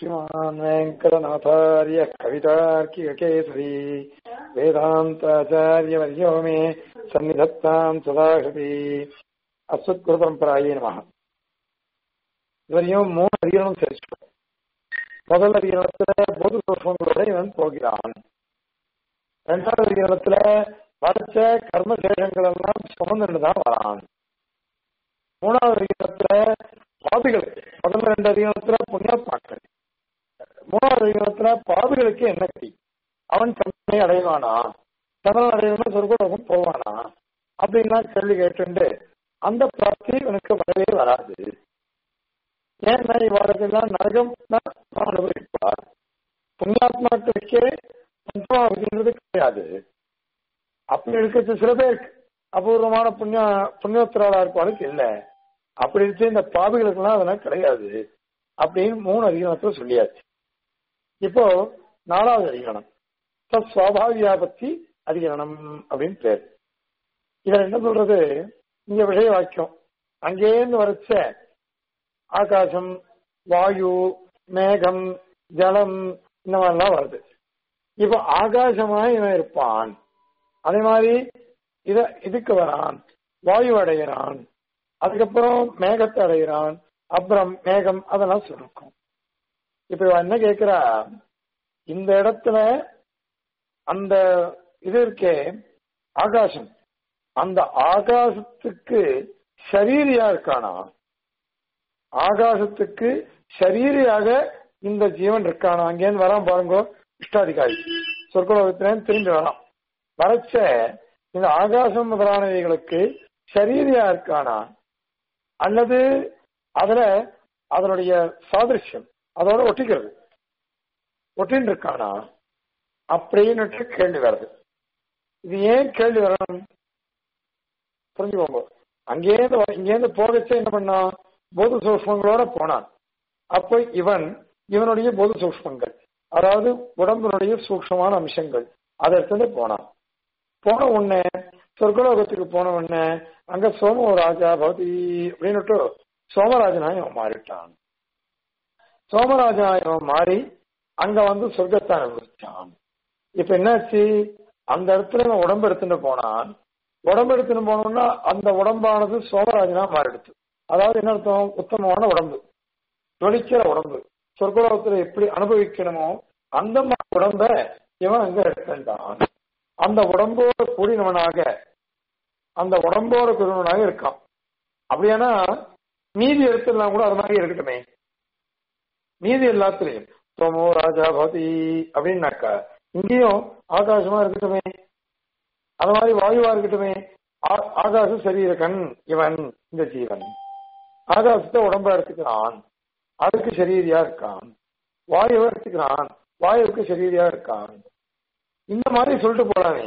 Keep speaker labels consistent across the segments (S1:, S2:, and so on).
S1: श्रीमान् वेङ्कटनाथार्य कवितार्किककेसरी वेदान्ताचार्यवर्यो मे सन्निधत्ताम् सदाहृति அஸ்வத்குருபரம்பராயே நமக இதுவரையும் மூணு அதிகரணம் சேர்ச்சிட்டோம் முதல் அதிகரணத்துல பொது தோஷங்களோட இவன் போகிறான் இரண்டாவது அதிகரணத்துல வரைச்ச கர்மசேஷங்கள் எல்லாம் சுமந்துட்டு தான் வரான் மூணாவது அதிகரணத்துல பாவிகளுக்கு முதல்ல ரெண்டு அதிகரணத்துல புண்ணியாத்மாக்கள் மூணாவது அதிகரணத்துல பாவிகளுக்கு என்ன கதி அவன் தன்னை அடைவானா தன்னை அடையணும்னா சொர்க்கலோகம் போவானா அப்படின்லாம் கேள்வி கேட்டுண்டு அந்த பிராப்தி இவனுக்கு வரவே வராது ஏன்னா இவ்வாறதெல்லாம் நரகம் தான் அனுபவிப்பார் புண்ணியாத்மாக்களுக்கே பஞ்சமாவதுன்றது கிடையாது அப்படி இருக்கிறது சில பேருக்கு அபூர்வமான புண்ணிய புண்ணியோத்திராளா இருப்பாளுக்கு இல்லை அப்படி இருக்கு இந்த பாவிகளுக்கெல்லாம் அதெல்லாம் கிடையாது அப்படின்னு மூணு அதிகாரத்துல சொல்லியாச்சு இப்போ நாலாவது அதிகரணம் சுவாபாவியாபத்தி அதிகரணம் அப்படின்னு பேர் இதுல என்ன சொல்றது இங்க விஷய வாக்கியம் அங்கேருந்து வரைச்ச ஆகாசம் வாயு மேகம் ஜலம் இந்த மாதிரிலாம் வருது இப்ப ஆகாசமா இவன் இருப்பான் அதே மாதிரி இத இதுக்கு வரான் வாயு அடைகிறான் அதுக்கப்புறம் மேகத்தை அடைகிறான் அப்புறம் மேகம் அதெல்லாம் சொல்லிருக்கும் இப்ப இவன் என்ன கேட்கிறா இந்த இடத்துல அந்த இது இருக்கே ஆகாசம் அந்த ஆகாசத்துக்கு ஷரீரியா இருக்கானா ஆகாசத்துக்கு ஷரீரியாக இந்த ஜீவன் இருக்கானா அங்கேருந்து வரான் பாருங்க இஷ்டாதிகாரி சொர்க்கலோகத்திலேருந்து திரும்பி வரான் வரைச்ச இந்த ஆகாசம் முதலானவைகளுக்கு ஷரீரியா இருக்கானா அல்லது அதுல அதனுடைய சாதிருஷ்யம் அதோட ஒட்டிக்கிறது ஒட்டின்னு இருக்கானா அப்படின்னு கேள்வி வருது இது ஏன் கேள்வி வரணும் புரிஞ்சுக்கோங்க அங்கேருந்து இங்கேருந்து போகச்சே என்ன பண்ணான் போது சூஷ்மங்களோட போனான் அப்போ இவன் இவனுடைய போது சூஷ்மங்கள் அதாவது உடம்பினுடைய சூக்ஷமான அம்சங்கள் அதை எடுத்துட்டு போனான் போன உடனே சொர்க்கலோகத்துக்கு போன உடனே அங்க சோம ராஜா பகவதி அப்படின்னுட்டு சோமராஜனாய் மாறிட்டான் சோமராஜனாய் மாறி அங்க வந்து சொர்க்கத்தை அனுபவிச்சான் இப்ப என்னாச்சு அந்த இடத்துல உடம்பு எடுத்துட்டு போனான் உடம்பு எடுத்துன்னு போனோம்னா அந்த உடம்பானது சோமராஜனா மாறிடுச்சு அதாவது என்ன அர்த்தம் உத்தமமான உடம்பு தொழிக்கிற உடம்பு சொர்க்கலோகத்துல எப்படி அனுபவிக்கணுமோ அந்த உடம்ப இவன் அங்க எடுத்துட்டான் அந்த உடம்போட கூடினவனாக அந்த உடம்போட கூடினவனாக இருக்கான் அப்படியானா மீதி எடுத்துலாம் கூட அது மாதிரி இருக்கட்டுமே மீதி எல்லாத்துலயும் சோமோ ராஜா பவதி அப்படின்னாக்கா இங்கேயும் ஆகாசமா இருக்கட்டுமே அது மாதிரி வாயுவா இருக்கட்டுமே ஆகாச சரீர கண் இவன் இந்த ஜீவன் ஆகாசத்தை உடம்ப எடுத்துக்கிறான் அதுக்கு சரீரியா இருக்கான் வாயுவை எடுத்துக்கிறான் வாயுவுக்கு சரீரியா இருக்கான் இந்த மாதிரி சொல்லிட்டு போறானே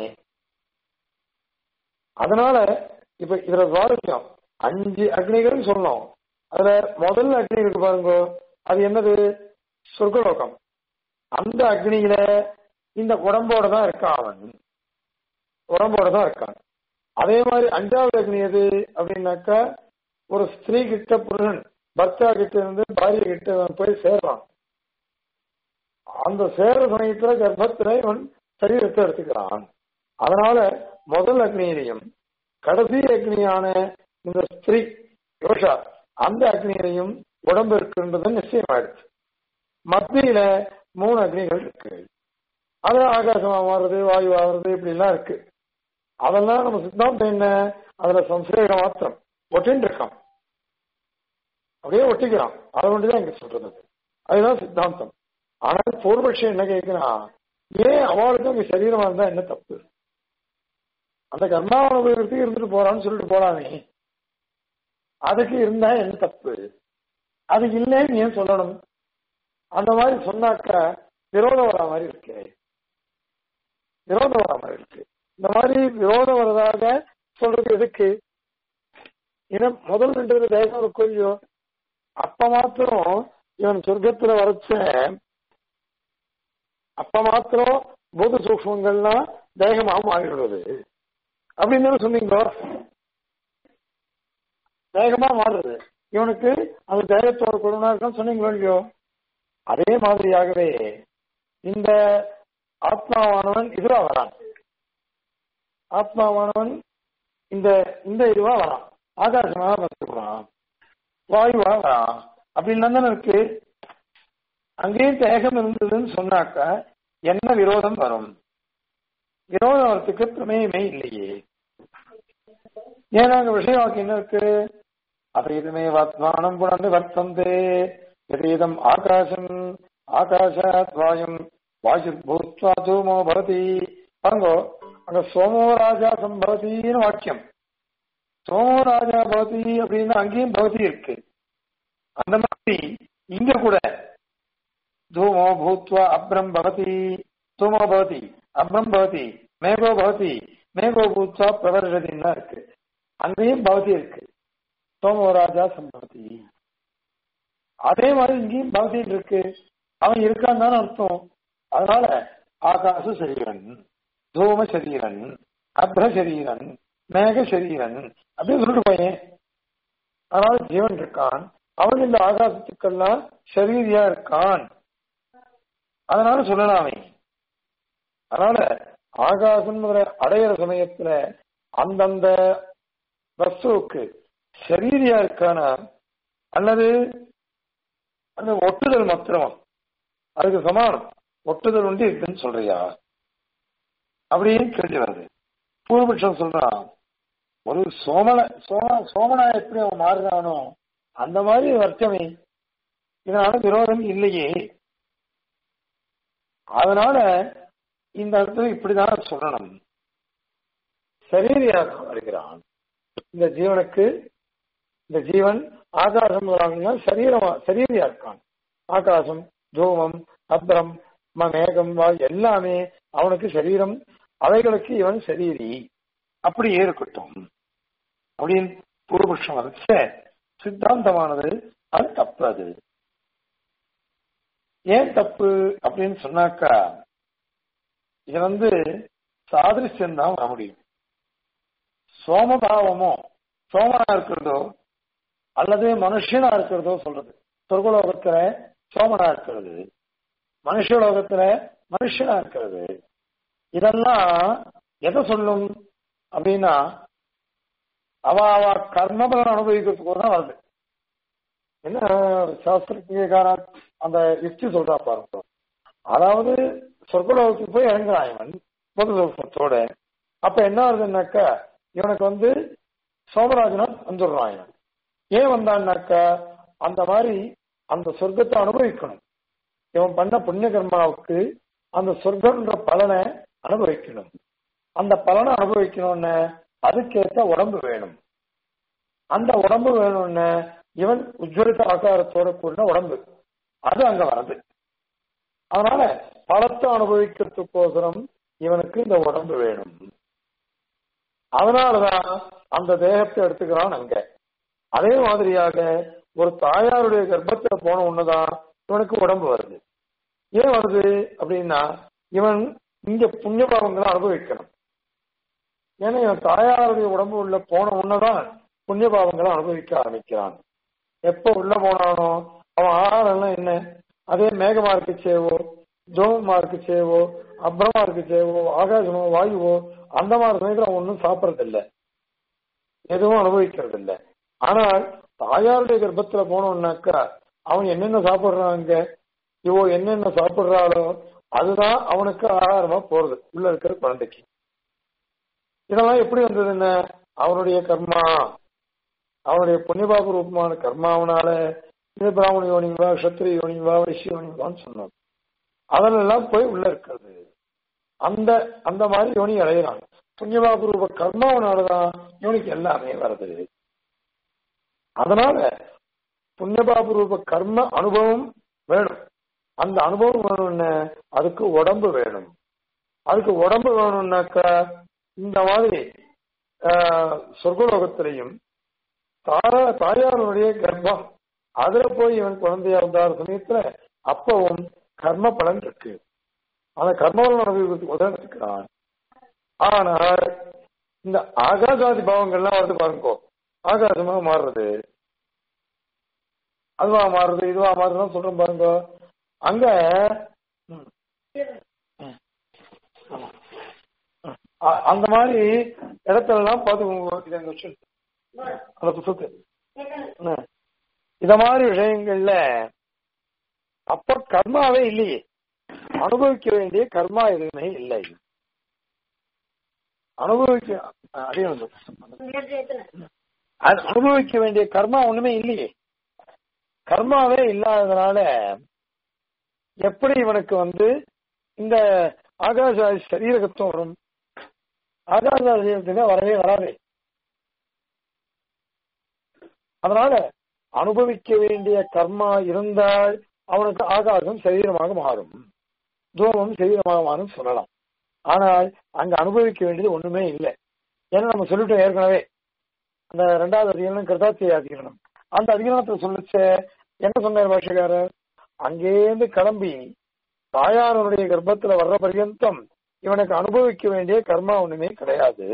S1: அதனால இப்ப இதுல சுவாரஸ்யம் அஞ்சு அக்னிகள் சொன்னோம் அதுல முதல் அக்னி இருக்கு பாருங்க அது என்னது சொர்க்கலோகம் அந்த அக்னியில இந்த உடம்போட தான் இருக்கான் அவன் உடம்போட தான் இருக்கான் அதே மாதிரி அஞ்சாவது அக்னி எது அப்படின்னாக்கா ஒரு ஸ்திரீ கிட்ட புருஷன் பர்த்தா கிட்ட இருந்து பாரிய கிட்ட போய் சேர்றான் அந்த சேர்ற சமயத்துல கர்ப்பத்துல இவன் சரீரத்தை எடுத்துக்கிறான் அதனால முதல் அக்னியிலையும் கடைசி அக்னியான இந்த ஸ்திரீ யோஷா அந்த அக்னியிலையும் உடம்பு இருக்குன்றது நிச்சயமாயிடுச்சு மத்தியில மூணு அக்னிகள் இருக்கு அது ஆகாசமா மாறுறது வாயு ஆகுறது இப்படி எல்லாம் இருக்கு அதெல்லாம் நம்ம சித்தாந்தம் என்ன அதுல சம்சேகம் மாத்திரம் ஒட்டின்னு இருக்கான் அப்படியே ஒட்டிக்கிறான் அதை ஒன்றுதான் இங்க சொல்றது அதுதான் சித்தாந்தம் ஆனால் பூர்வபக்ஷம் என்ன கேட்கிறான் ஏன் அவளுக்கு அங்க சரீரமா இருந்தா என்ன தப்பு அந்த கர்மாவனுபவத்துக்கு இருந்துட்டு போறான்னு சொல்லிட்டு போறானே அதுக்கு இருந்தா என்ன தப்பு அது இல்லைன்னு ஏன் சொல்லணும் அந்த மாதிரி சொன்னாக்கா விரோதம் வரா மாதிரி இருக்கு விரோதம் வரா மாதிரி இருக்கு இந்த மாதிரி விரோதம் வரதாக சொல்றது எதுக்கு ஏன்னா முதல் ரெண்டு தேசம் ஒரு கொஞ்சோ அப்ப மாத்திரம் இவன் சொர்க்கத்துல வரைச்ச அப்ப மாத்திரம் பூத சூக்மங்கள்லாம் தேகமாக மாறிடுவது அப்படின்னு சொன்னீங்களோ வேகமா மாறுறது இவனுக்கு அந்த தேகத்தோட கொடுனா இருக்கான்னு சொன்னீங்களோ இல்லையோ அதே மாதிரியாகவே இந்த ஆத்மாவானவன் இதுவா வரான் ஆத்மாவானவன் இந்த இந்த இதுவா வரான் ஆகாசமாக வந்துடுறான் வாயுவா வரான் அப்படின்னு தானே இருக்கு அங்கேயும் தேகம் இருந்ததுன்னு சொன்னாக்க என்ன விரோதம் வரும் விரோதம் வரத்துக்கு பிரமேயமே இல்லையே ஏன்னா அங்க விஷய வாக்கு என்ன இருக்கு அபரீதமே வாத்மானம் புனர்ந்து வர்த்தந்தே எதீதம் ஆகாசம் ஆகாஷாத் வாயும் வாயு பூத்வா தூமோ பவதி பாருங்கோ அங்க சோமோ ராஜா சம்பவதின்னு வாக்கியம் சோமோ ராஜா பவதி அப்படின்னு அங்கேயும் பவதி இருக்கு அந்த மாதிரி இங்க கூட தூமோ பூத்வா அப்ரம் பவதி தூமோ பவதி அப்ரம் பவதி மேகோ பவதி மேகோ பூத்வா பிரவர்ஷதின்னா இருக்கு அங்கேயும் பவதி இருக்கு சோமோ ராஜா சம்பவதி அதே மாதிரி இங்கேயும் பவதி இருக்கு அவன் இருக்கான்னு தானே அர்த்தம் அதனால ஆகாச சரீரன் தூம சரீரன் அப்ர சரீரன் மேக சரீரன் அப்படின்னு சொல்லிட்டு போயேன் அதனால ஜீவன் இருக்கான் அவன் இந்த ஆகாசத்துக்கெல்லாம் சரீரியா இருக்கான் அதனால சொல்லலாமே அதனால ஆகாசம் அடையிற சமயத்துல அந்தந்த வஸ்துவுக்கு சரீரியா இருக்கானா அல்லது அந்த ஒட்டுதல் மாத்திரமா அதுக்கு சமானம் ஒட்டுதல் உண்டு இருக்குன்னு சொல்றியா அப்படின்னு கேள்வி வருது பூர்வபட்சம் சொல்றான் ஒரு சோமன சோம சோமனா எப்படி அவன் மாறுறானோ அந்த மாதிரி வர்த்தமே இதனால விரோதம் இல்லையே அதனால இந்த இடத்துல இப்படிதான் சொல்லணும் சரீரியாக வருகிறான் இந்த ஜீவனுக்கு இந்த ஜீவன் ஆகாசம் வராங்கன்னா சரீரமா சரீரியா இருக்கான் ஆகாசம் தூமம் அப்ரம் மேகம் வா எல்லாமே அவனுக்கு சரீரம் அவைகளுக்கு இவன் சரீரி அப்படியே இருக்கட்டும் அப்படின்னு பூர்வபக்ஷம் வச்ச சித்தாந்தமானது அது தப்பு அது ஏன் தப்பு அப்படின்னு சொன்னாக்கா இது வந்து சாதிருஷ்யம் தான் வர முடியும் சோமபாவமோ சோமனா இருக்கிறதோ அல்லது மனுஷனா இருக்கிறதோ சொல்றது சொர்க்கலோகத்துல சோமனா இருக்கிறது மனுஷலோகத்துல மனுஷனா இருக்கிறது இதெல்லாம் எதை சொல்லும் அப்படின்னா அவ அவ கர்மபலன் அனுபவிக்கிறதுக்கு தான் வருது என்ன சாஸ்திரக்கார அந்த யுக்தி சொல்றா பாருங்க அதாவது சொர்க்கலோகத்துக்கு போய் இறங்குறான் இவன் பொது சொத்தோட அப்ப என்ன வருதுன்னாக்கா இவனுக்கு வந்து சோமராஜனா வந்துடுறான் இவன் ஏன் வந்தான்னாக்கா அந்த மாதிரி அந்த சொர்க்கத்தை அனுபவிக்கணும் இவன் பண்ண புண்ணிய கர்மாவுக்கு அந்த சொர்க்கம்ன்ற பலனை அனுபவிக்கணும் அந்த பலனை அனுபவிக்கணும்னு அதுக்கேற்ற உடம்பு வேணும் அந்த உடம்பு வேணும்னு இவன் உஜ்வலித்த ஆகாரத்தோட கூடின உடம்பு அது அங்க வருது அதனால பலத்தை அனுபவிக்கிறதுக்கோசரம் இவனுக்கு இந்த உடம்பு வேணும் அதனாலதான் அந்த தேகத்தை எடுத்துக்கிறான் அங்க அதே மாதிரியாக ஒரு தாயாருடைய கர்ப்பத்துல போன ஒண்ணுதான் இவனுக்கு உடம்பு வருது ஏன் வருது அப்படின்னா இவன் இங்க புண்ணிய பாவங்களை அனுபவிக்கணும் ஏன்னா இவன் தாயாருடைய உடம்பு உள்ள போன உடனேதான் புண்ணிய பாவங்களை அனுபவிக்க ஆரம்பிக்கிறான் எப்ப உள்ள போனானோ அவன் ஆகாரம்லாம் என்ன அதே மேகமா இருக்கு சேவோ தோமமா இருக்கு சேவோ அப்புறமா இருக்கு சேவோ ஆகாசமோ வாயுவோ அந்த மாதிரி சமயத்துல அவன் ஒன்றும் சாப்பிடறது இல்லை எதுவும் அனுபவிக்கிறது இல்லை ஆனால் தாயாருடைய கர்ப்பத்துல போனோம்னாக்கா அவன் என்னென்ன சாப்பிடுறாங்க இவோ என்னென்ன சாப்பிடுறாளோ அதுதான் அவனுக்கு ஆகாரமா போறது உள்ள இருக்கிற குழந்தைக்கு இதெல்லாம் எப்படி வந்ததுன்னு அவனுடைய கர்மா அவனுடைய புண்ணியபாபு ரூபமான கர்மாவனால இது பிராமண யோனிவா சத்திரிய யோனிவா வைசிய யோனிவான்னு சொன்னோம் அதெல்லாம் போய் உள்ள இருக்கிறது அந்த அந்த மாதிரி யோனி அடையிறாங்க புண்ணியபாபு ரூப கர்மாவனாலதான் யோனிக்கு எல்லாமே வருது அதனால புண்ணியபாபு ரூப கர்ம அனுபவம் வேணும் அந்த அனுபவம் வேணும்னு அதுக்கு உடம்பு வேணும் அதுக்கு உடம்பு வேணும்னாக்கா இந்த மாதிரி சொர்க்கலோகத்திலையும் தாரா தாயாருடைய கர்ப்பம் அதுல போய் இவன் குழந்தையா இருந்தார் சமயத்துல அப்பவும் கர்ம பலன் இருக்கு அந்த கர்மபலன் அனுபவிக்கிறதுக்கு உதவி இருக்கிறான் ஆனால் இந்த ஆகாசாதி பாவங்கள்லாம் வந்து பாருங்க ஆகாசமா மாறுறது அதுவா மாறுறது இதுவா மாறுறதுன்னு சொல்றோம் பாருங்க அங்க ம், ம், ஆமா. ம். அ- அந்த மாதிரி இடத்துல எல்லாம் பார்த்து இதை அங்க வச்சு அந்த புத்தகத்தை ம். இத மாதிரி விஷயங்கள்ல அப்ப கர்மாவே இல்லையே அனுபவிக்க வேண்டிய கர்மா எதுவுமே இல்லை அனுபவிக்க அதே வந்து அது அனுபவிக்க வேண்டிய கர்மா ஒண்ணுமே இல்லையே கர்மாவே இல்லாததுனால எப்படி இவனுக்கு வந்து இந்த ஆகாச சரீரகத்துவம் வரும் ஆகாச சரீரத்துக்கு வரவே வராது அதனால அனுபவிக்க வேண்டிய கர்மா இருந்தால் அவனுக்கு ஆகாசம் சரீரமாக மாறும் தூமம் சரீரமாக மாறும் சொல்லலாம் ஆனால் அங்க அனுபவிக்க வேண்டியது ஒண்ணுமே இல்லை ஏன்னா நம்ம சொல்லிட்டோம் ஏற்கனவே அந்த ரெண்டாவது அதிகரணம் கிருதாத்திய அதிகரணம் அந்த அதிகரணத்தை சொல்லிச்ச என்ன சொன்னார் பாஷகாரர் அங்கேருந்து கிளம்பி தாயாரனுடைய கர்ப்பத்துல வர்ற பர்யந்தம் இவனுக்கு அனுபவிக்க வேண்டிய கர்மா ஒண்ணுமே கிடையாது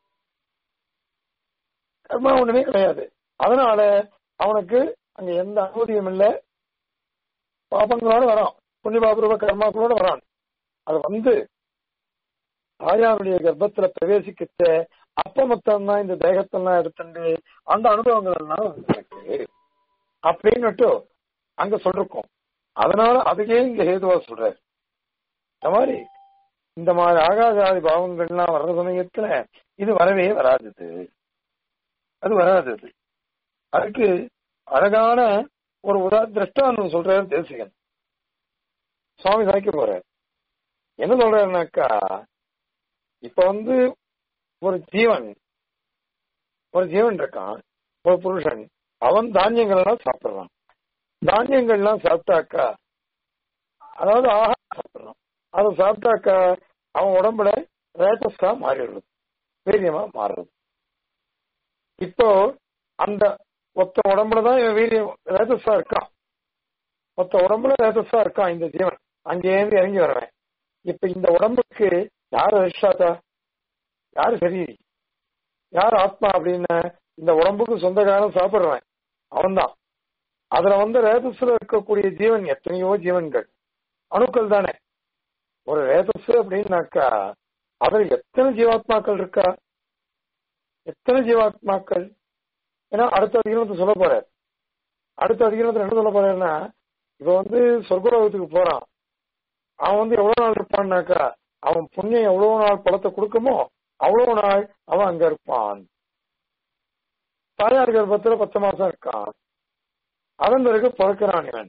S1: கர்மா ஒண்ணுமே கிடையாது அதனால அவனுக்கு அங்க எந்த அனுமதியும் இல்லை பாபங்களோட வரான் புண்ணியபாபுரூப கர்மாக்களோட வரான் அது வந்து தாயாருடைய கர்ப்பத்துல பிரவேசிக்கிச்ச அப்ப மொத்தம் தான் இந்த தேகத்தெல்லாம் எடுத்துட்டு அந்த அனுபவங்கள் எல்லாம் இருக்கு அப்படின்னுட்டு அங்க சொல்லிருக்கோம் அதனால அதுக்கே இங்க ஹேதுவா சொல்றாரு இந்த மாதிரி இந்த மாதிரி ஆகாதாதி பாவங்கள்லாம் வர்ற சமயத்துல இது வரவே வராதது அது வராதது அதுக்கு அழகான ஒரு உதா திருஷ்டாந்தம் சொல்றாரு தேசிகன் சுவாமி சாய்க்க போறார் என்ன சொல்றாருனாக்கா இப்ப வந்து ஒரு ஜீவன் ஒரு ஜீவன் இருக்கான் ஒரு புருஷன் அவன் தானியங்கள் எல்லாம் சாப்பிடுறான் தானியங்கள் எல்லாம் சாப்பிட்டாக்கா அதாவது ஆகாரம் சாப்பிடுறான் அதை சாப்பிட்டாக்கா அவன் உடம்புல ரேட்டஸ்டா மாறிடுறது வீரியமா மாறுறது இப்போ அந்த ஒத்த உடம்புலதான் இவன் வீரியம் ரேட்டஸா இருக்கான் ஒத்த உடம்புல ரேட்டஸா இருக்கான் இந்த ஜீவன் அங்கேருந்து இறங்கி வரவன் இப்ப இந்த உடம்புக்கு யார் அதிர்ஷ்டாத்தா யாரு சரி யார் ஆத்மா அப்படின்னு இந்த உடம்புக்கு சொந்தக்காரன் சாப்பிடுறவன் அவன்தான் அதுல வந்து ரேதஸ்ல இருக்கக்கூடிய ஜீவன் எத்தனையோ ஜீவன்கள் அணுக்கள் தானே ஒரு ரேதஸ் அப்படின்னாக்கா அதுல எத்தனை ஜீவாத்மாக்கள் இருக்கா எத்தனை ஜீவாத்மாக்கள் ஏன்னா அடுத்த அதிகாரத்தை சொல்ல போறார் அடுத்த அதிகாரத்துல என்ன சொல்ல போறாருன்னா இப்ப வந்து சொர்க்கலோகத்துக்கு போறான் அவன் வந்து எவ்வளவு நாள் இருப்பான்னாக்கா அவன் புண்ணியம் எவ்வளவு நாள் பழத்தை கொடுக்குமோ அவ்வளவு நாள் அவன் அங்க இருப்பான் தாயார் கர்ப்பத்துல பத்து மாசம் இருக்கான் அதன் பிறகு பிறக்கிறான் இவன்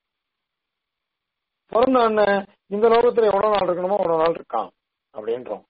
S1: பிறந்தான இந்த லோகத்துல எவ்வளவு நாள் இருக்கணுமோ அவ்வளவு நாள் இருக்கான் அப்படின்றோம்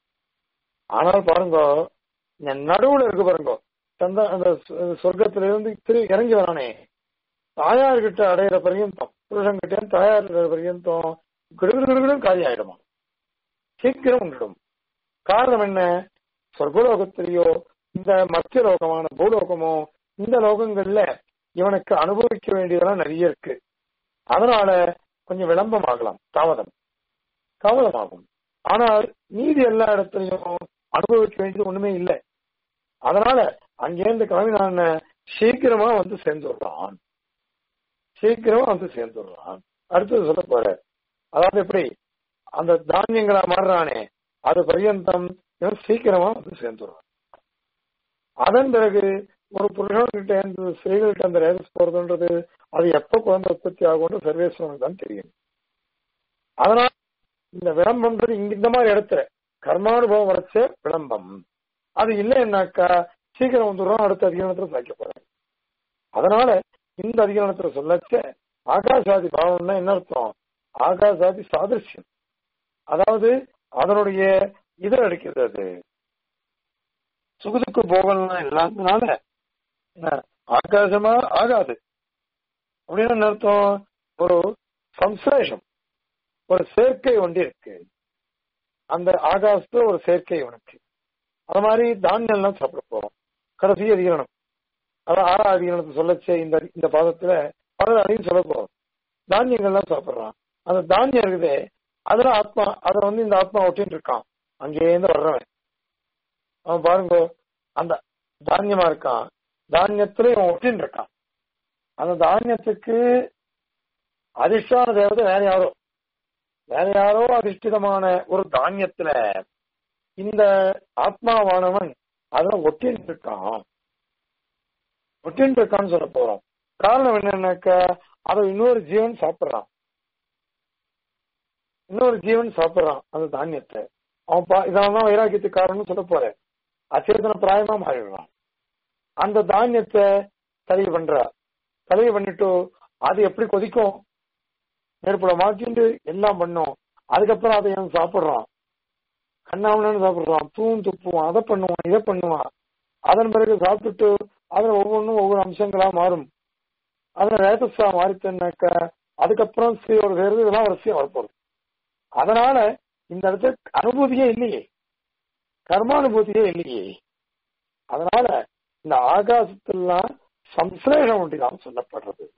S1: ஆனால் பாருங்க இந்த நடுவுல இருக்கு பாருங்க தந்த அந்த சொர்க்கத்தில இருந்து திரு இறங்கி வரானே தாயார்கிட்ட அடையிற பர்யந்தம் புருஷன் கிட்ட தாயார் இருக்கிற பர்யந்தம் கிடுகிடுகிடும் காரியம் ஆயிடுமா சீக்கிரம் உண்டிடும் காரணம் என்ன சொர்க்கலோகத்திலேயோ இந்த மத்திய லோகமான பூலோகமோ இந்த லோகங்கள்ல இவனுக்கு அனுபவிக்க வேண்டியதெல்லாம் நிறைய இருக்கு அதனால கொஞ்சம் விளம்பம் ஆகலாம் தாமதம் தாமதமாகும் ஆனால் மீதி எல்லா இடத்துலையும் அனுபவிக்க வேண்டியது ஒண்ணுமே இல்லை அதனால அங்கேருந்து கிளம்பினான் சீக்கிரமா வந்து சேர்ந்துடுறான் சீக்கிரமா வந்து சேர்ந்துடுறான் அடுத்தது சொல்ல போற அதாவது எப்படி அந்த தானியங்களா மாறுறானே அது பரியந்தம் இவன் சீக்கிரமா வந்து சேர்ந்துடுறான் அதன் பிறகு ஒரு புருஷன்கிட்ட இருந்து ஸ்திரீகள்கிட்ட அந்த ரேதஸ் போறதுன்றது அது எப்ப குழந்தை உற்பத்தி ஆகும்னு சர்வேஸ்வரனுக்கு தான் தெரியும் அதனால இந்த விளம்பம்ன்றது இங்க இந்த மாதிரி இடத்துல கர்மானுபவம் வரைச்ச விளம்பம் அது இல்லைன்னாக்கா சீக்கிரம் வந்துடும் அடுத்த அதிகாரத்துல சாய்க்க போறேன் அதனால இந்த அதிகாரத்துல சொல்லச்ச ஆகாசாதி பாவம்னா என்ன அர்த்தம் ஆகாசாதி சாதிருஷ்யம் அதாவது அதனுடைய இதை அடிக்கிறது அது சுகுதுக்கு போகலாம் இல்லாததுனால ஆகாசமா ஆகாது அப்படின்னு என்ன அர்த்தம் ஒரு சம்சேஷம் ஒரு சேர்க்கை ஒன்று இருக்கு அந்த ஆகாசத்துல ஒரு சேர்க்கை உனக்கு அது மாதிரி தானியம்லாம் சாப்பிட போறோம் கடைசி அதிகரணம் அதான் ஆறா அதிகரணத்தை சொல்லச்சே இந்த இந்த பாதத்துல அதில் அதையும் சொல்ல போறோம் தானியங்கள்லாம் சாப்பிடுறான் அந்த தானியம் இருக்குதே அதுல ஆத்மா அதை வந்து இந்த ஆத்மா ஒட்டின்னு இருக்கான் அங்கேருந்து வர்றவன் அவன் பாருங்க அந்த தானியமா இருக்கான் தானியத்துல இவன் ஒட்டின்னு இருக்கான் அந்த தானியத்துக்கு அதிர்ஷ்டான தேவதை வேற யாரோ வேற யாரோ அதிர்ஷ்டிதமான ஒரு தானியத்துல இந்த ஆத்மாவானவன் அதுல ஒட்டின்னு இருக்கான் ஒட்டின்னு இருக்கான்னு சொல்ல போறோம் காரணம் என்னன்னாக்க அதை இன்னொரு ஜீவன் சாப்பிடுறான் இன்னொரு ஜீவன் சாப்பிடுறான் அந்த தானியத்தை அவன் பா இதெல்லாம் வைராக்கியத்துக்கு காரணம்னு சொல்ல போறேன் அச்சேதன பிராயமா மாறிடுறான் அந்த தானியத்தை தலையை பண்றா தலையை பண்ணிட்டு அது எப்படி கொதிக்கும் நெருப்புல மாட்டிட்டு எல்லாம் பண்ணும் அதுக்கப்புறம் அதை அவன் சாப்பிடுறான் கண்ணாமன்னு சாப்பிடுறான் தூண் துப்புவான் அதை பண்ணுவான் இதை பண்ணுவான் அதன் பிறகு சாப்பிட்டுட்டு அதுல ஒவ்வொன்றும் ஒவ்வொரு அம்சங்களா மாறும் அதுல ரேதஸா மாறித்தன்னாக்க அதுக்கப்புறம் ஸ்ரீயோட சேர்ந்து இதெல்லாம் வரிசையா வரப்போகுது அதனால இந்த இடத்துல அனுபூதியே இல்லையே கர்மானுபூதியே இல்லையே அதனால இந்த ஆகாசத்திலாம் சம்சலேஷம் ஒன்றிதான் சொல்லப்படுறது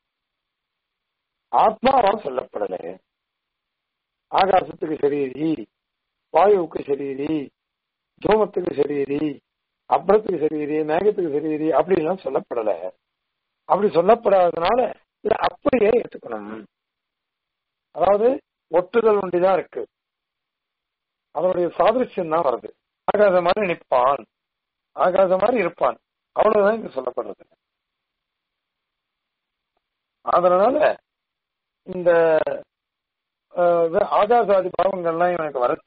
S1: ஆத்மாவால் சொல்லப்படல ஆகாசத்துக்கு சரீரி வாயுவுக்கு சரீரி தூமத்துக்கு சரீரி அப்புறத்துக்கு சரீரி மேகத்துக்கு சரீரி அப்படின்லாம் சொல்லப்படல அப்படி சொல்லப்படாததுனால இதை அப்படியே எடுத்துக்கணும் அதாவது ஒட்டுதல் ஒன்றிதான் இருக்கு அதனுடைய சாதிருஷ்யம் தான் வருது ஆகாத மாதிரி நிற்பான் ஆகாத மாதிரி இருப்பான் அவ்வளவுதான் இங்க சொல்லப்படுறது அதனால இந்த ஆகாசாதி பாவங்கள்லாம் இவனுக்கு வரைச்ச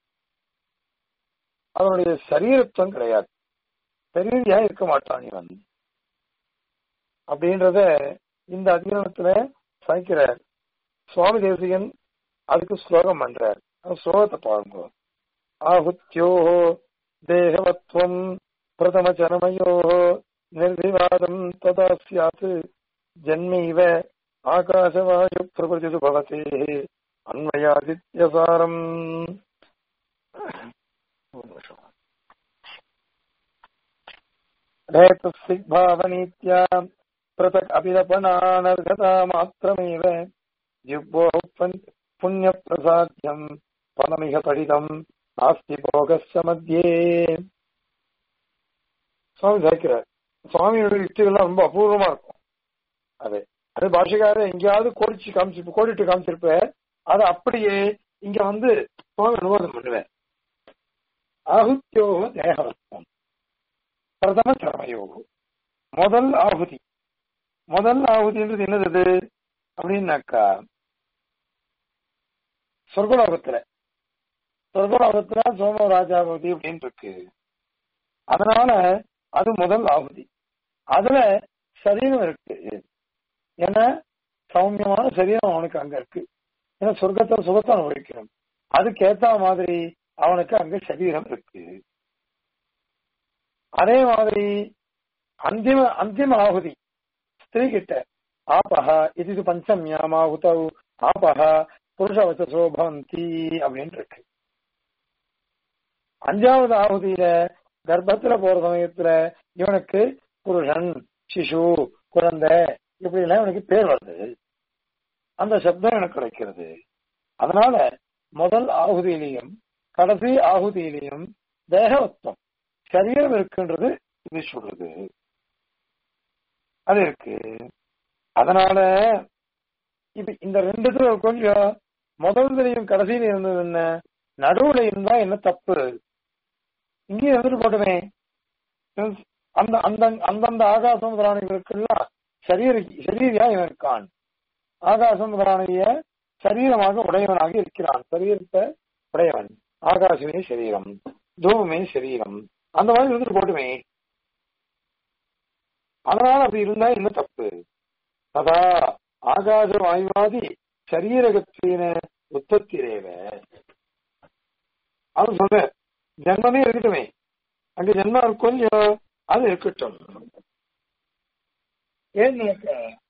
S1: அவனுடைய சரீரத்துவம் கிடையாது சரீரியா இருக்க மாட்டான் இவன் அப்படின்றத இந்த அதிகாரத்துல சாய்க்கிறார் சுவாமி தேசிகன் அதுக்கு ஸ்லோகம் பண்றார் அந்த ஸ்லோகத்தை பாருங்க ஆகுத்யோ தேகவத்வம் பிரதம ஜனமயோ நிர்விவாதம் ததா சியாத் ஜன்மைவ ஆகாசவாயு பிரபதிது பவதே அன்வயாதித்யசாரம் भावनीत्या पृथक् अभिदपनानर्घता मात्रमेव जिह्वो पुण्यप्रसाद्यम् पदमिह पठितम् नास्ति भोगस्य मध्ये சுவாமி சேர்க்கிறார் சுவாமியோட யுக்திகள்லாம் ரொம்ப அபூர்வமா இருக்கும் அது அது பாஷகார எங்கேயாவது கோடிச்சு காமிச்சு கோடிட்டு காமிச்சிருப்ப அதை அப்படியே இங்க வந்து சுவாமி அனுவாதம் பண்ணுவேன் ஆகுத்தியோ தேகவத்வம் பிரதம சரமயோகம் முதல் ஆகுதி முதல் ஆகுதின்றது என்னது அப்படின்னாக்கா சொர்க்கலோகத்துல சொர்க்கலோகத்துல சோமராஜாபதி அப்படின்னு இருக்கு அதனால அது முதல் ஆகுதி அதுல சரீரம் இருக்கு ஏன்னா சௌமியமான சரீரம் அவனுக்கு அங்க இருக்கு ஏன்னா சொர்க்கத்தை சுகத்தை அனுபவிக்கணும் அதுக்கு ஏத்த மாதிரி அவனுக்கு அங்க சரீரம் இருக்கு அதே மாதிரி அந்திம அந்திம ஆகுதி ஸ்திரீ கிட்ட ஆபஹா இது பஞ்சமியாமாகுதௌ ஆபஹா புருஷவச்சசோ பவந்தி அப்படின்னு இருக்கு அஞ்சாவது ஆகுதியில கர்ப்பத்துல போற சமயத்துல இவனுக்கு புருஷன் சிசு குழந்தை இப்படி எல்லாம் இவனுக்கு பேர் வருது அந்த சப்தம் எனக்கு கிடைக்கிறது அதனால முதல் ஆகுதியிலையும் கடைசி ஆகுதியிலையும் தேகவத்வம் சரீரம் இருக்குன்றது இது சொல்றது அது இருக்கு அதனால இப்ப இந்த ரெண்டுத்துல கொஞ்சம் முதல்லையும் கடைசியில இருந்தது என்ன நடுவுல இருந்தா என்ன தப்பு இங்கே இருந்துட்டு போட்டுமே அந்த அந்த அந்தந்த ஆகாசம் பிராணிகளுக்கெல்லாம் சரீர சரீரியா இவன் இருக்கான் ஆகாசம் முதலானிய சரீரமாக உடையவனாக இருக்கிறான் சரீரத்தை உடையவன் ஆகாசமே சரீரம் தூபமே சரீரம் அந்த மாதிரி இருந்துட்டு போட்டுமே அதனால அப்படி இருந்தா என்ன தப்பு அதா ஆகாச வாயுவாதி சரீரகத்தின உற்பத்திரேவ அது சொல்ற ஜென்மமே இருக்கட்டுமே அங்க ஜென்மம் கொஞ்சம் அது இருக்கட்டும் ஏன்னாக்க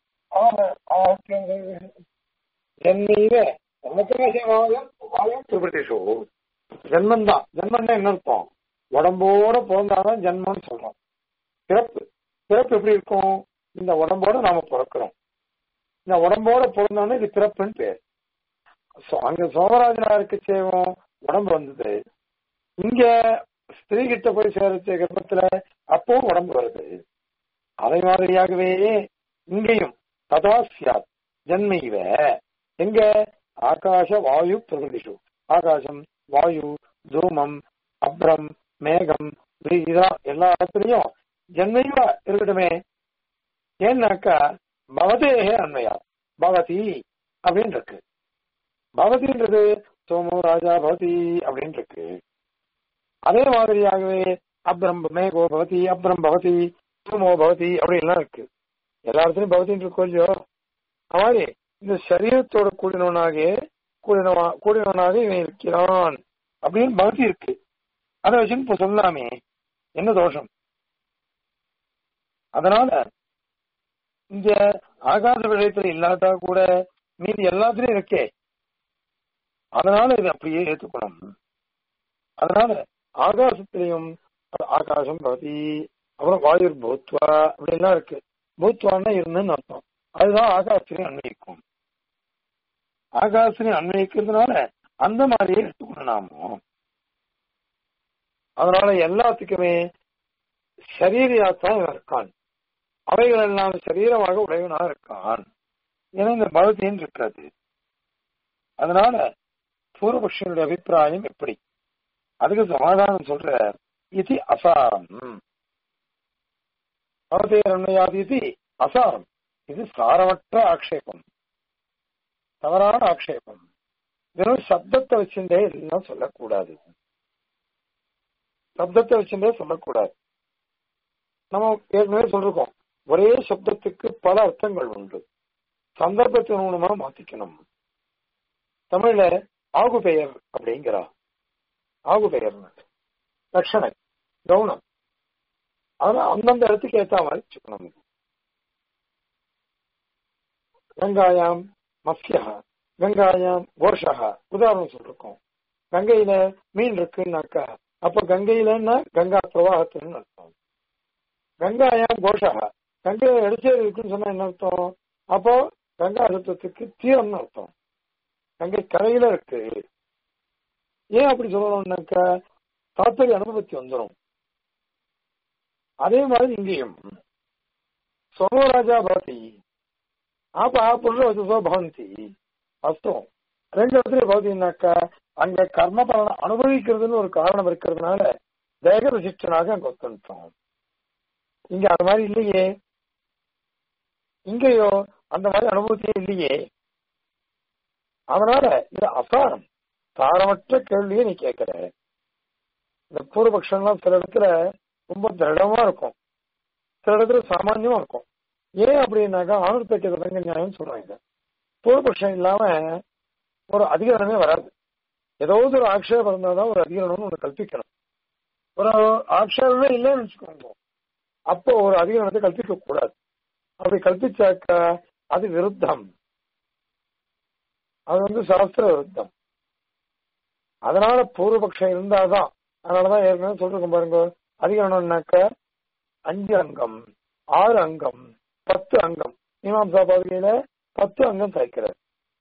S1: ஜென்மீக திருப்பதிஷோ ஜென்மம் தான் ஜென்மம்னா என்ன அர்த்தம் உடம்போட பிறந்தாதான் ஜென்மம்னு சொல்றோம் பிறப்பு பிறப்பு எப்படி இருக்கும் இந்த உடம்போட நாம பிறக்கிறோம் இந்த உடம்போட பிறந்தோம்னா இது பிறப்புன்னு பேர் அங்க சோமராஜனாருக்கு சேவம் உடம்பு வந்தது இங்க ஸ்திரீ கிட்ட போய் சேரச்ச கர்ப்பத்துல அப்போ உடம்பு வருது அதே மாதிரியாகவே இங்கேயும் ததா சியாத் ஜன்மைவ எங்க ஆகாச வாயு பிரகிருதிஷு ஆகாசம் வாயு தூமம் அப்ரம் மேகம் இதான் எல்லா இடத்துலயும் ஜன்மைவா இருக்கட்டுமே ஏன்னாக்கா பவதேகே அண்மையா பவதி அப்படின்னு இருக்கு பவதின்றது சோமோ ராஜா பவதி அப்படின்னு இருக்கு அதே மாதிரியாகவே அப்ரம் மேகோ பவதி அப்ரம் பவதி சோமோ பவதி அப்படின்லாம் இருக்கு எல்லா இடத்துலயும் பவதின்னு இருக்கோ இல்லையோ அது மாதிரி இந்த சரீரத்தோட கூடினவனாக கூடினவா கூடினவனாக இவன் இருக்கிறான் அப்படின்னு பவதி இருக்கு அதை வச்சுன்னு இப்ப சொல்லாமே என்ன தோஷம் அதனால இங்க ஆகாத விஷயத்துல இல்லாட்டா கூட மீதி எல்லாத்துலயும் இருக்கே அதனால இது அப்படியே ஏற்றுக்கணும் அதனால ஆகாசத்திலையும் ஆகாசம் பவதி அப்புறம் வாயுர் பூத்வா அப்படின்லாம் இருக்கு பூத்வான்னா இருந்துன்னு அர்த்தம் அதுதான் ஆகாசத்திலையும் அன்வயிக்கும் ஆகாசத்திலையும் அன்வயிக்கிறதுனால அந்த மாதிரியே எடுத்துக்கணும் நாமோ அதனால எல்லாத்துக்குமே சரீரியாத்தான் இவன் இருக்கான் அவைகள் எல்லாம் சரீரமாக உடையவனா இருக்கான் ஏன்னா இந்த பகவதின்னு இருக்காது அதனால பூர்வபக்ஷனுடைய அபிப்பிராயம் எப்படி அதுக்கு சமாதானம் சொல்ற இது அசாரம் பகவதே ரண்மையாது இது அசாரம் இது சாரமற்ற ஆக்ஷேபம் தவறான ஆக்ஷேபம் வெறும் சப்தத்தை வச்சுட்டே எல்லாம் சொல்லக்கூடாது சப்தத்தை வச்சுட்டே சொல்லக்கூடாது நம்ம ஏற்கனவே சொல்லிருக்கோம் ஒரே சப்தத்துக்கு பல அர்த்தங்கள் உண்டு சந்தர்ப்பத்தின் மூலமா மாத்திக்கணும் தமிழ்ல ஆகு பெயர் அப்படிங்கிறா ஆகு பெயர் லட்சணை கவுனம் அதனால அந்தந்த இடத்துக்கு ஏத்த மாதிரி வச்சுக்கணும் கங்காயாம் மத்யா கங்காயாம் கோஷா உதாரணம் சொல்லிருக்கோம் கங்கையில மீன் இருக்குன்னாக்கா அப்ப கங்கையிலன்னா கங்கா பிரவாகத்துன்னு அர்த்தம் கங்காயாம் கோஷா கங்கையில எடுச்சேரி இருக்குன்னு சொன்னா என்ன அர்த்தம் அப்போ கங்கா சப்தத்துக்கு தீரம்னு அர்த்தம் கங்கை கரையில இருக்கு ஏன் அப்படி சொல்லணும்னாக்கா தாத்பரிய அனுபவத்தி வந்துடும் அதே மாதிரி இங்கேயும் சோமராஜா பவதி ஆப்ப புருஷவசோ பவந்தி அஸ்தம் ரெண்டு இடத்துல பவதினாக்கா அங்க கர்ம பலனை அனுபவிக்கிறதுன்னு ஒரு காரணம் இருக்கிறதுனால தேக விசிஷ்டனாக அங்க ஒத்துட்டோம் இங்க அது மாதிரி இல்லையே இங்கேயோ அந்த மாதிரி அனுபவத்தியே இல்லையே அதனால இது அசாரம் சாரமற்ற கேள்வியை நீ கேட்கிற இந்த பூர்வபக்ஷம்லாம் சில இடத்துல ரொம்ப திருடமா இருக்கும் சில இடத்துல சாமான்யமா இருக்கும் ஏன் அப்படின்னாக்கா ஆணுர்த்தக்க தடங்க நியாயம் சொல்றாங்க பூர்வபக்ஷம் இல்லாம ஒரு அதிகாரமே வராது ஏதாவது ஒரு ஆக்ஷேபம் இருந்தாதான் ஒரு அதிகாரம்னு ஒண்ணு கல்பிக்கணும் ஒரு ஆக்ஷேபமே இல்லைன்னு வச்சுக்கோங்க அப்போ ஒரு அதிகாரத்தை கல்பிக்க கூடாது அப்படி கல்பிச்சாக்கா அது விருத்தம் அது வந்து சாஸ்திர விருத்தம் அதனால பூர்வபக்ஷம் இருந்தாதான் அதனாலதான் ஏற்கனவே சொல்லிருக்கோம் பாருங்க அதிகரணம்னாக்க அஞ்சு அங்கம் ஆறு அங்கம் பத்து அங்கம் மீமாம்சா பகுதியில பத்து அங்கம் சாய்க்கிறார்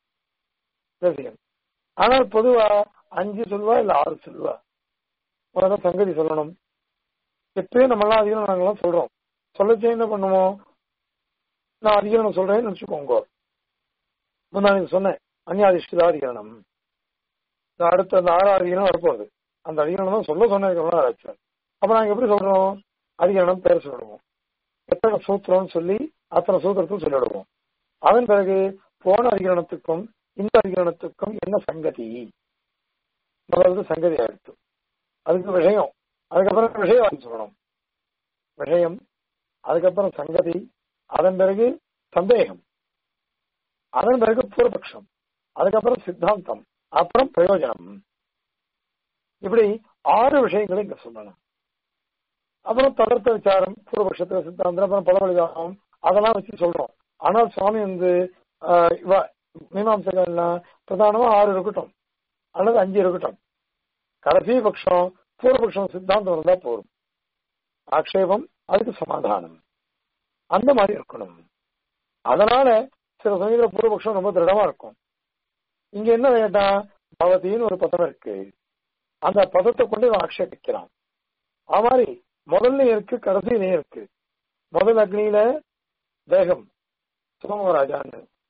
S1: ஆனால் பொதுவா அஞ்சு சொல்வா இல்ல ஆறு சொல்வா முதல்ல சங்கதி சொல்லணும் எப்பயும் நம்மளாம் அதிகம் நாங்கெல்லாம் சொல்றோம் சொல்லச்சே என்ன பண்ணுவோம் நான் அதிகரணம் சொல்றேன்னு வச்சுக்கோங்க முன்னாடி சொன்னேன் அந்நியாதிஷ்டிதாதிகரணம் அடுத்த அந்த ஆறாவது அதிகரணம் வரப்போகுது அந்த அதிகரணம் தான் சொல்ல சொன்னதுக்கு ஆச்சு அப்ப நாங்க எப்படி சொல்றோம் அதிகரணம் பேர் சொல்லுவோம் எத்தனை சூத்திரம்னு சொல்லி அத்தனை சூத்திரத்தையும் சொல்லிவிடுவோம் அதன் பிறகு போன அதிகரணத்துக்கும் இந்த அதிகரணத்துக்கும் என்ன சங்கதி முதல்ல சங்கதி ஆயிடுச்சு அதுக்கு விஷயம் அதுக்கப்புறம் விஷயம் சொல்லணும் விஷயம் அதுக்கப்புறம் சங்கதி அதன் பிறகு சந்தேகம் அதன் பிறகு பூர்வபக்ஷம் அதுக்கப்புறம் சித்தாந்தம் அப்புறம் பிரயோஜனம் இப்படி ஆறு விஷயங்களை இங்க சொல்லணும் அப்புறம் தொடர்த்த விசாரம் பூர்வபக்ஷத்துல சித்தாந்தம் அப்புறம் பலவழிதானம் அதெல்லாம் வச்சு சொல்றோம் ஆனால் சுவாமி வந்து மீமாம்சகள்லாம் பிரதானமா ஆறு இருக்கட்டும் அல்லது அஞ்சு இருக்கட்டும் கடைசி பட்சம் பூர்வபக்ஷம் சித்தாந்தம் இருந்தா போதும் ஆக்ஷேபம் அதுக்கு சமாதானம் அந்த மாதிரி இருக்கணும் அதனால சில சமயத்துல பூர்வபக்ஷம் ரொம்ப திருடமா இருக்கும் இங்க என்ன கேட்டா பவதின்னு ஒரு பதம் இருக்கு அந்த பதத்தை கொண்டு இவன் ஆக்ஷேபிக்கிறான் அது மாதிரி முதல்ல இருக்கு கடைசியிலையும் இருக்கு முதல் அக்னியில தேகம் சோமராஜான்னு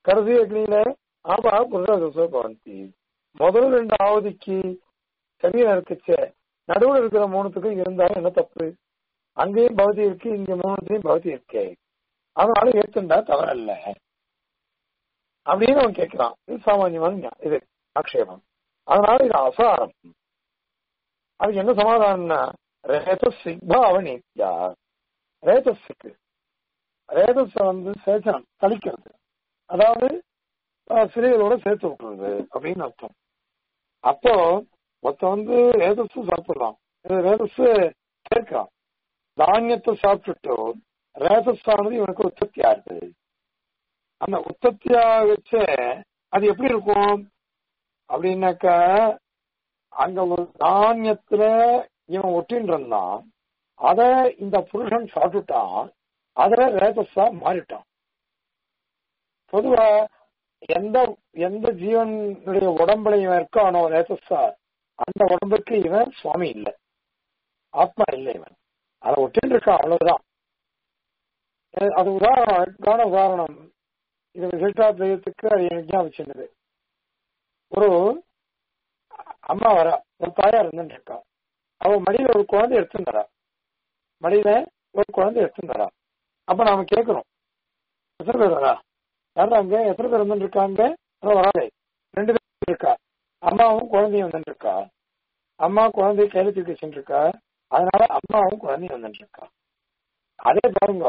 S1: கடைசி அக்னியில ஆபா புருஷ பவந்தி முதல் ரெண்டு ஆவதிக்கு சரீரம் இருக்குச்சே நடுவில் இருக்கிற மூணுத்துக்கும் இருந்தாலும் என்ன தப்பு அங்கேயும் பகுதி இருக்கு இங்க மூணுத்தையும் பகுதி இருக்கு அதனால ஏத்துண்டா தவறல்ல அப்படின்னு அவன் கேட்கிறான் இது சாமானியமான ஞா- இது ஆக்ஷேபம் அதனால இது அசாரம் அதுக்கு என்ன சமாதானம்னா ரேதஸ் சிக்பாவ நீத்தியா ரேதஸுக்கு ரேதஸ வந்து சேச்சனம் கழிக்கிறது அதாவது அஹ், சிலைகளோட சேர்த்து விட்டுறது அப்படின்னு அர்த்தம் அப்போ மொத்தம் வந்து ரேதஸ் சாப்பிடுறான் இது ரேதஸ் சேர்க்கிறான் தானியத்தை சாப்பிட்டுட்டு ரேதஸ் ஆனது இவனுக்கு உற்பத்தி ஆகுது அந்த உற்பத்தியா வச்ச அது எப்படி இருக்கும் அப்படின்னாக்கா அங்க ஒரு தானியத்துல இவன் ஒட்டின்னு இருந்தான் அத இந்த புருஷன் சாப்பிட்டுட்டான் அதுல ரேதஸா மாறிட்டான் பொதுவா எந்த எந்த ஜீவனுடைய உடம்புல இவன் இருக்கானோ ரேதஸா அந்த உடம்புக்கு இவன் சுவாமி இல்லை ஆத்மா இல்லை இவன் அதை ஒட்டின்னு இருக்கான் அவ்வளவுதான் அஹ் அது உதாரணம் அதுக்கான உதாரணம் இது விசிஷ்டாத்வயத்துக்கு அது எனக்கு ஞாபகம் ஒரு அம்மா வரா ஒரு தாயார் இருந்துட்டு இருக்கா அவ மடியில ஒரு குழந்தை எடுத்துன்னு மடியில ஒரு குழந்தை எடுத்துன்னு வரா அப்ப நாம கேட்கிறோம் எத்தனை பேர் வரா யாரும் அங்க எத்தனை பேர் வந்துட்டு இருக்காங்க அதான் வராதே ரெண்டு பேர் இருக்கா அம்மாவும் குழந்தையும் வந்துட்டு இருக்கா அம்மா குழந்தைய கையில தூக்கி வச்சுட்டு இருக்கா அதனால அம்மாவும் குழந்தையும் வந்துட்டு இருக்கா அதே பாருங்க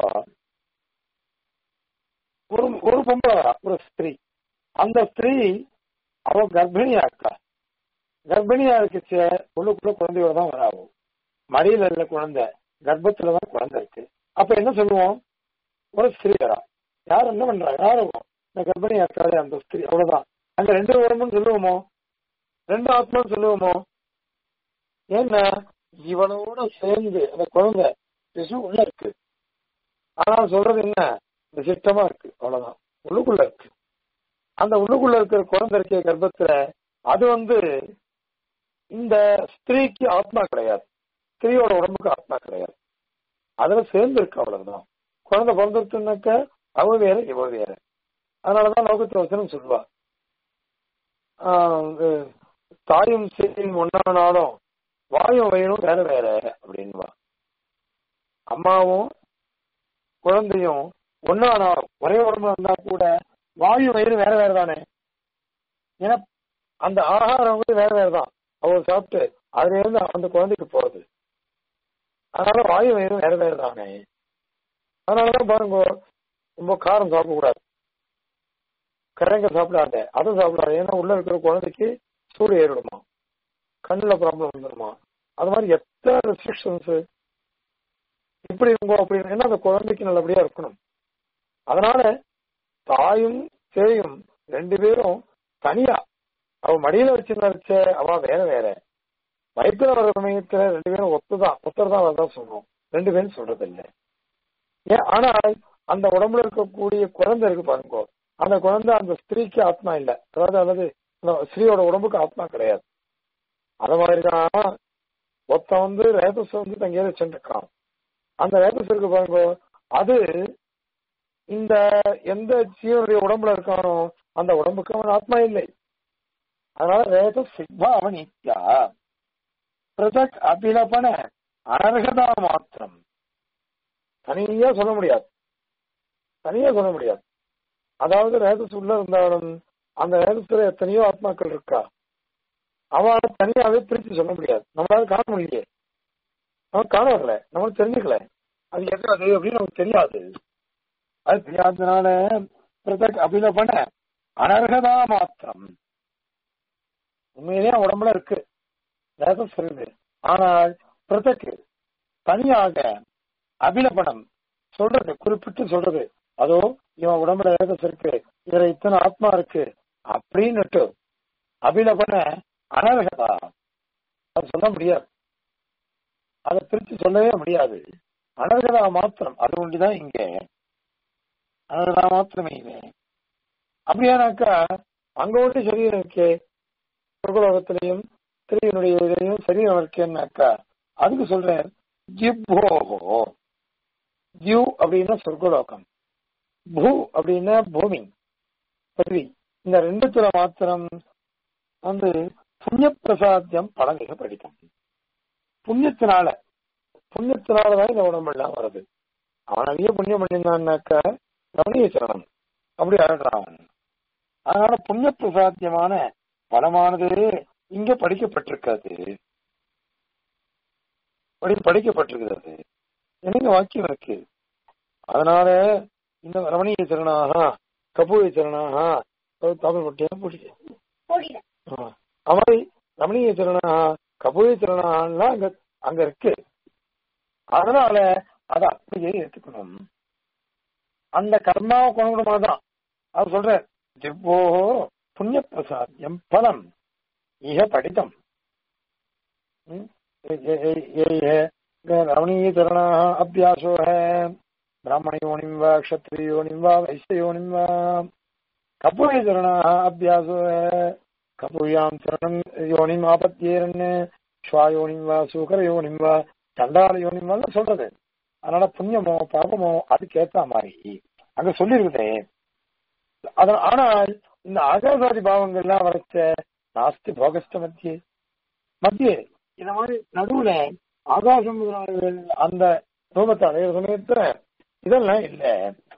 S1: ஒரு ஒரு பொம்பளை வரா ஒரு ஸ்திரீ அந்த ஸ்திரீ அவ கர்ப்பிணியா இருக்கா கர்ப்பிணியா இருக்குச்சு உள்ளுக்குள்ள குழந்தையோட தான் வராகும் மடியில இல்ல குழந்தை கர்ப்பத்துல தான் குழந்தை இருக்கு அப்ப என்ன சொல்லுவோம் ஒரு ஸ்திரீ வரா யார் என்ன பண்றா யாரும் இந்த கர்ப்பிணியா இருக்காரு அந்த ஸ்திரீ அவ்வளவுதான் அங்க ரெண்டு உடம்புன்னு சொல்லுவோமோ ரெண்டு ஆத்மான்னு சொல்லுவோமோ ஏன்னா இவனோட சேர்ந்து அந்த குழந்தை சிசு உள்ள இருக்கு ஆனா சொல்றது என்ன விசிஷ்டமா இருக்கு அவ்வளவுதான் உள்ளுக்குள்ள இருக்கு அந்த உள்ளுக்குள்ள இருக்கிற குழந்தை இருக்க கர்ப்பத்துல அது வந்து இந்த ஸ்திரீக்கு ஆத்மா கிடையாது ஸ்திரீயோட உடம்புக்கு ஆத்மா கிடையாது அதுல சேர்ந்து இருக்கு அவ்வளவுதான் குழந்தை பிறந்துருச்சுனாக்க அவ வேற இவ வேற அதனாலதான் லோகத்துல வசனம் சொல்லுவா ஆஹ் இது தாயும் சேரியும் ஒன்னானாலும் வாயும் வயனும் வேற வேற அப்படின்வா அம்மாவும் குழந்தையும் ஒன்னானாலும் ஒரே உடம்புல இருந்தா கூட வாயு வயிறு வேற வேற தானே ஏன்னா அந்த ஆகாரம் வந்து வேற வேற தான் அவர் சாப்பிட்டு அதுல இருந்து அந்த குழந்தைக்கு போறது அதனால வாயு வயிறு வேற வேற தானே அதனாலதான் பாருங்க ரொம்ப காரம் சாப்பிடக்கூடாது கரங்க சாப்பிடாத அதை சாப்பிடாது ஏன்னா உள்ள இருக்கிற குழந்தைக்கு சூடு ஏறிடுமா கண்ணுல ப்ராப்ளம் வந்துடுமா அது மாதிரி எத்தனை ரெஸ்ட்ரிக்ஷன்ஸ் இப்படி இருங்கோ அப்படி ஏன்னா அந்த குழந்தைக்கு நல்லபடியா இருக்கணும் அதனால தாயும் சேயும் ரெண்டு பேரும் தனியா அவ மடியில வச்சு நினைச்ச அவ வேற வேற வயிற்றுல வர சமயத்துல ரெண்டு பேரும் ஒத்துதான் ஒத்தர்தான் வரதான் சொல்றோம் ரெண்டு பேரும் சொல்றது இல்லை ஏன் ஆனால் அந்த உடம்புல இருக்கக்கூடிய குழந்தை இருக்கு பாருங்க அந்த குழந்தை அந்த ஸ்திரீக்கு ஆத்மா இல்ல அதாவது அல்லது அந்த ஸ்திரீயோட உடம்புக்கு ஆத்மா கிடையாது அது மாதிரிதான் ஒருத்தன் வந்து ரேதஸ் வந்து தங்கையில வச்சுருக்கான் அந்த ரேதஸ் இருக்கு பாருங்க அது இந்த எந்த ஜீவனுடைய உடம்புல இருக்கானோ அந்த உடம்புக்கு அவன் ஆத்மா இல்லை அதனால ரேத சிக்பா அவன் நித்யா பிரதக் அபிலபன அனர்ஹதா மாத்திரம் தனியா சொல்ல முடியாது தனியா சொல்ல முடியாது அதாவது ரேதஸ் உள்ள இருந்தாலும் அந்த ரேதத்துல எத்தனையோ ஆத்மாக்கள் இருக்கா அவளை தனியாவே பிரிச்சு சொல்ல முடியாது நம்மளால காண முடியலையே நம்ம காண வரல நம்மளுக்கு தெரிஞ்சுக்கல அது எது அது அப்படின்னு நமக்கு தெரியாது அது தெரியாததுனால பிரதக் அபிலபன அனர்ஹதா மாத்திரம் உண்மையிலேயே உடம்புல இருக்கு ரேதஸ் இருக்குது ஆனால் பிரதக்கு தனியாக அபிலபனம் சொல்றது குறிப்பிட்டு சொல்றது அதோ இவன் உடம்புல ரேதஸ் இருக்கு இதுல இத்தனை ஆத்மா இருக்கு அப்படின்னுட்டு அபிலபன அனர்ஹதா அது சொல்ல முடியாது அதை பிரிச்சு சொல்லவே முடியாது அனர்கதா மாத்திரம் அது ஒன்றுதான் இங்க அனர்கதா மாத்திரமே இது அப்படியானாக்கா அங்க ஒன்று சரீரம் இருக்கே சொர்க்கலோகத்திலையும் ஸ்திரீனுடைய இதையும் சரீரம் இருக்கேன்னாக்கா அதுக்கு சொல்றேன் ஜிப்ஹோஹோ ஜிவ் அப்படின்னா சொர்க்கலோகம் பூ அப்படின்னா பூமி பதவி இந்த ரெண்டுத்துல மாத்திரம் வந்து புண்ணிய பிரசாத்தியம் பலமிக படிக்கும் புண்ணியத்தினால புண்ணியத்தினாலதான் இந்த உடம்பெல்லாம் வருது அவன் நிறைய புண்ணியம் பண்ணியிருந்தான்னாக்க ரமணிய சரணம் அப்படி ஆடுறான் அவன் அதனால புண்ணிய பிரசாத்தியமான பலமானது இங்க படிக்கப்பட்டிருக்காது படி படிக்கப்பட்டிருக்கிறது எனக்கு வாக்கியம் இருக்கு அதனால இந்த ரமணிய சரணாக கபூய சரணாக தமிழ் பட்டியா போட்டு அவரை ரமணிய சரணா கபூய சரணாலாம் அங்க அங்க இருக்கு அதனால அதை அப்படியே ஏத்துக்கணும் அந்த கர்மாவை கொண்டு தான் அவர் சொல்ற திவ்வோ புண்ணிய பிரசாத்தியம் பலம் இக படித்தம் रमणीय चरण अभ्यासो है ब्राह्मण योनिम व क्षत्रिय योनिम व वैश्य योनिम व कपूय चरण अभ्यासो है कपूयाम चरण योनिम आपत्तियरन् ஸ்வாயோனிம் வா சூக்கர யோனிம் வா சண்டால யோனிம் வா சொல்றது அதனால புண்ணியமோ பாபமோ அதுக்கேத்த மாதிரி அங்க சொல்லிருக்குதே அத ஆனால் இந்த ஆகாசாதி பாவங்கள்லாம் வரைச்ச நாஸ்தி போகஸ்ட மத்திய மத்திய இந்த மாதிரி நடுவுல ஆகாசம் முதலாளர்கள் அந்த ரூபத்தை அடையிற சமயத்துல இதெல்லாம் இல்ல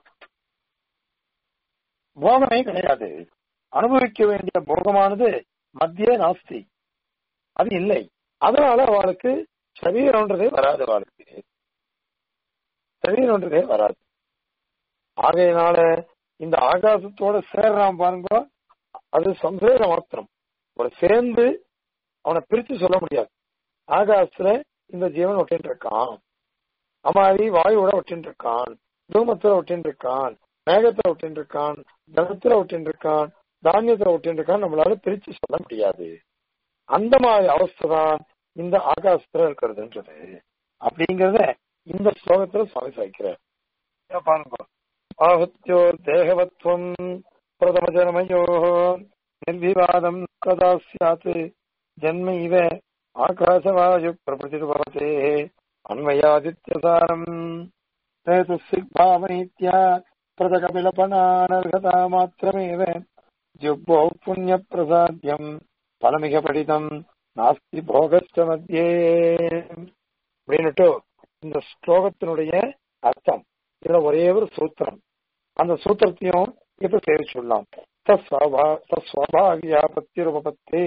S1: போகமே கிடையாது அனுபவிக்க வேண்டிய போகமானது மத்திய நாஸ்தி அது இல்லை அதனால அவளுக்கு சரீரம்ன்றதே வராது அவளுக்கு சரீரம்ன்றதே வராது ஆகையினால இந்த ஆகாசத்தோட சேர்றான் பாருங்க அது சம்சேர மாத்திரம் ஒரு சேர்ந்து அவனை பிரிச்சு சொல்ல முடியாது ஆகாசத்துல இந்த ஜீவன் ஒட்டின்னு இருக்கான் அமாரி வாயுவோட ஒட்டின்னு இருக்கான் தூமத்துல ஒட்டின்னு இருக்கான் மேகத்துல ஒட்டின்னு இருக்கான் தனத்துல ஒட்டின்னு இருக்கான் தானியத்துல ஒட்டின்னு இருக்கான் நம்மளால பிரிச்சு சொல்ல முடியாது அந்த மாதிரி அவஸ்தை தான் இந்த ஆகாசத்துல இருக்கிறதுன்றது அப்படிங்கறத இந்த ஸ்லோகத்துல சுவாமி சாய்க்கிறார் பாருங்க ஆஹுத்தியோ தேகவத்வம் பிரதம ஜனமயோ நிர்விவாதம் கதா சியாத் ஜன்ம இவ ஆகாசவாயு பிரபுதிர்பவதே அன்வயாதித்யசாரம் பாவனீத்யா பிரதகபிலபனானர்கதா மாத்திரமேவ ஜுப்போ புண்ணிய பிரசாத்தியம் பலமிக படிதம் நாஸ்தி போகஸ்ட மத்தியே அப்படின்னுட்டு இந்த ஸ்லோகத்தினுடைய அர்த்தம் இதுல ஒரே ஒரு சூத்திரம் அந்த சூத்திரத்தையும் இப்ப சேரி சொல்லலாம் தஸ்வாபாகியா பத்திருபத்தே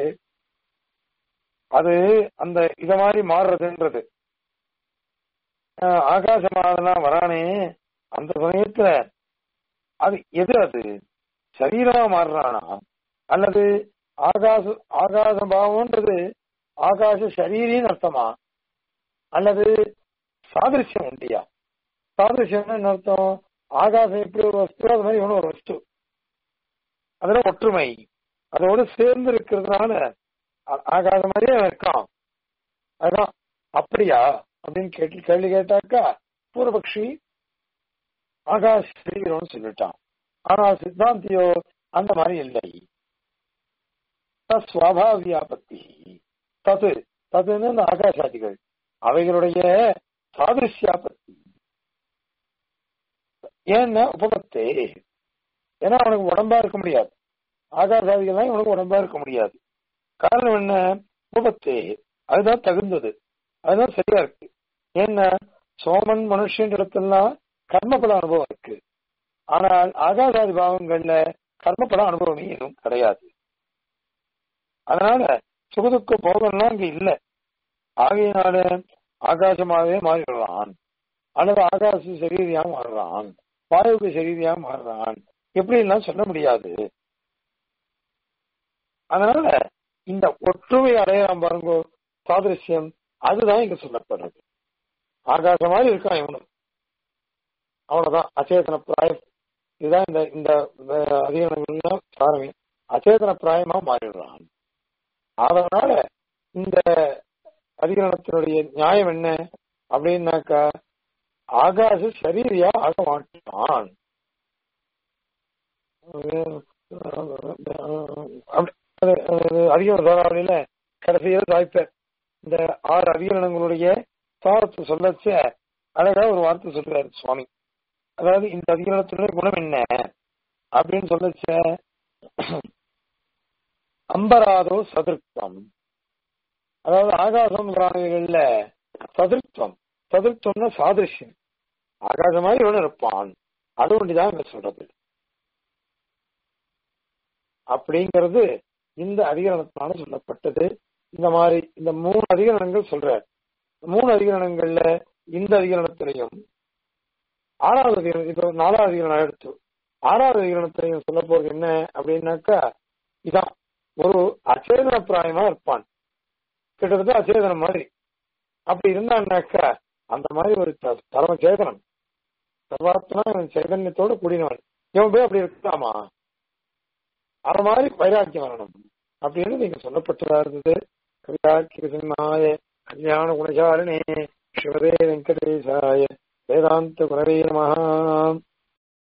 S1: அது அந்த இத மாதிரி மாறுறதுன்றது ஆகாசமானலாம் வரானே அந்த சமயத்துல அது எது அது சரீரமா மாறுறானா அல்லது ஆகாச ஆகாச பாவம்ன்றது ஆகாச சரீரின்னு அர்த்தமா அல்லது சாதிருஷ்யம் உண்டியா சாதிருஷ்யம் என்ன அர்த்தம் ஆகாசம் எப்படி ஒரு வஸ்து அது மாதிரி இவனும் ஒரு வஸ்து அதுல ஒற்றுமை அதோடு சேர்ந்து இருக்கிறதுனால ஆகாசம் மாதிரியே இருக்கான் அதுதான் அப்படியா அப்படின்னு கேட்டு கேள்வி கேட்டாக்கா பூர்வபக்ஷி ஆகாஷ் சரீரம்னு சொல்லிட்டான் ஆனால் சித்தாந்தியோ அந்த மாதிரி இல்லை ஸ்வாபாவியாபத்தி தது ததுன்னு இந்த ஆகாஷாதிகள் அவைகளுடைய சாதிருஷ்யாபத்தி ஏன்னா உபபத்தே ஏன்னா அவனுக்கு உடம்பா இருக்க முடியாது ஆகாசாதிகள்லாம் இவனுக்கு உடம்பா இருக்க முடியாது காரணம் என்ன உபபத்தே அதுதான் தகுந்தது அதுதான் சரியா இருக்கு ஏன்னா சோமன் மனுஷன் இடத்துலாம் கர்மபல அனுபவம் இருக்கு ஆனால் ஆகாசாதி பாவங்கள்ல கர்மபல அனுபவமே எதுவும் கிடையாது அதனால சுகதுக்க போகம்லாம் அங்க இல்ல ஆகையினால ஆகாசமாகவே மாறிடுறான் அல்லது ஆகாச சரீரியா மாறுறான் வாயுக்கு சரீரியா மாறுறான் எப்படி எல்லாம் சொல்ல முடியாது அதனால இந்த ஒற்றுமை அடையாளம் பாருங்க சாதிருஷ்யம் அதுதான் இங்க சொல்லப்படுறது ஆகாச மாதிரி இருக்கான் இவனும் அவ்வளவுதான் அச்சேதன பிராயம் இதுதான் இந்த இந்த அதிகாரங்கள்லாம் சாரமே அச்சேதன பிராயமா மாறிடுறான் அதனால இந்த அதிகரணத்தினுடைய நியாயம் என்ன அப்படின்னாக்கா ஆகாச சரீரியா ஆக மாட்டான் அதிக தாராவளியில கடைசியில் சாய்ப்பார் இந்த ஆறு அதிகரணங்களுடைய சாரத்தை சொல்லச்ச அழகா ஒரு வார்த்தை சொல்றாரு சுவாமி அதாவது இந்த அதிகரணத்தினுடைய குணம் என்ன அப்படின்னு சொல்லச்ச அம்பராதோ சதுர்த்தம் அதாவது ஆகாசம் பிராணிகள்ல சதுர்த்தம் சதுர்த்தம்னா சாதிருஷ்யம் ஆகாசமாய் இவன் இருப்பான் அது ஒன்றுதான் இங்க சொல்றது அப்படிங்கிறது இந்த அதிகரணத்தினால சொல்லப்பட்டது இந்த மாதிரி இந்த மூணு அதிகரணங்கள் சொல்ற மூணு அதிகரணங்கள்ல இந்த அதிகரணத்திலையும் ஆறாவது அதிகரணம் இப்போ நாலாவது அதிகரணம் எடுத்து ஆறாவது அதிகரணத்திலையும் சொல்ல போறது என்ன அப்படின்னாக்கா இதான் ஒரு அச்சேதன பிராயமா இருப்பான் கிட்டத்தட்ட அச்சேதனம் மாதிரி அப்படி இருந்தான்னாக்கா அந்த மாதிரி ஒரு த- பரம சேதனம் சர்வாத்மா இவன் சைதன்யத்தோட கூடினவன் இவன் போய் அப்படி இருக்கலாமா அது மாதிரி வைராக்கியம் வரணும் அப்படின்னு நீங்க சொல்லப்பட்டதா இருந்தது கவிதாக்கிய சிம்மாய கல்யாண குணசாலினே சிவதே வெங்கடேசாய வேதாந்த குணவே நமஹாம்